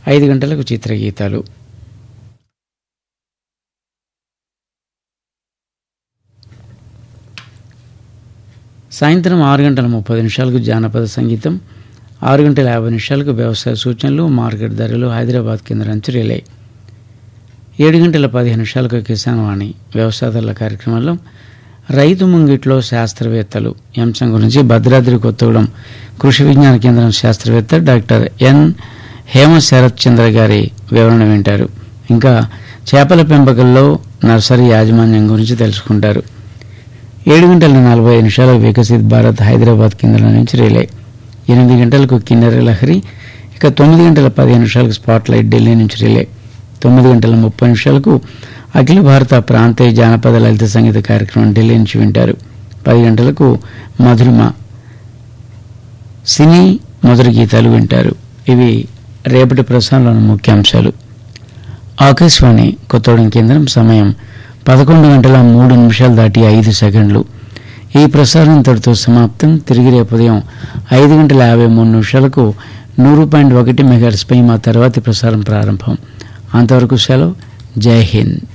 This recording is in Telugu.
ఐదు గంటలకు చిత్రగీతాలు సాయంత్రం ఆరు గంటల ముప్పై నిమిషాలకు జానపద సంగీతం ఆరు గంటల యాభై నిమిషాలకు వ్యవసాయ సూచనలు మార్కెట్ ధరలు హైదరాబాద్ కేంద్రం నుంచి రిలే ఏడు గంటల పదిహేను నిమిషాలకు కిసాన్ వాణి వ్యవసాయదారుల కార్యక్రమంలో రైతు ముంగిట్లో శాస్త్రవేత్తలు ఈ అంశం గురించి భద్రాద్రి కొత్తగూడెం కృషి విజ్ఞాన కేంద్రం శాస్త్రవేత్త డాక్టర్ ఎన్ హేమ శరత్ చంద్ర గారి వివరణ వింటారు ఇంకా చేపల పెంపకంలో నర్సరీ యాజమాన్యం గురించి తెలుసుకుంటారు ఏడు గంటల నలభై ఐదు నిమిషాలకు వికసిత్ భారత్ హైదరాబాద్ కేంద్రం నుంచి రిలే ఎనిమిది గంటలకు కిన్నెర లహరి ఇక తొమ్మిది గంటల పదిహేను నిమిషాలకు స్పాట్ లైట్ ఢిల్లీ నుంచి రిలే తొమ్మిది గంటల ముప్పై నిమిషాలకు అఖిల భారత ప్రాంతీయ జానపద లలిత సంగీత కార్యక్రమం ఢిల్లీ నుంచి వింటారు పది గంటలకు మధురిమ సినీ మధుర గీతాలు వింటారు ఇవి రేపటి ప్రసారంలోని ముఖ్యాంశాలు ఆకాశవాణి కొత్తగూడెం కేంద్రం సమయం పదకొండు గంటల మూడు నిమిషాలు దాటి ఐదు సెకండ్లు ఈ ప్రసారం ఇంతటితో సమాప్తం తిరిగి రేపు ఉదయం ఐదు గంటల యాభై మూడు నిమిషాలకు నూరు పాయింట్ ఒకటి మెగాట్స్పై మా తర్వాతి ప్రసారం ప్రారంభం అంతవరకు సెలవు జై హింద్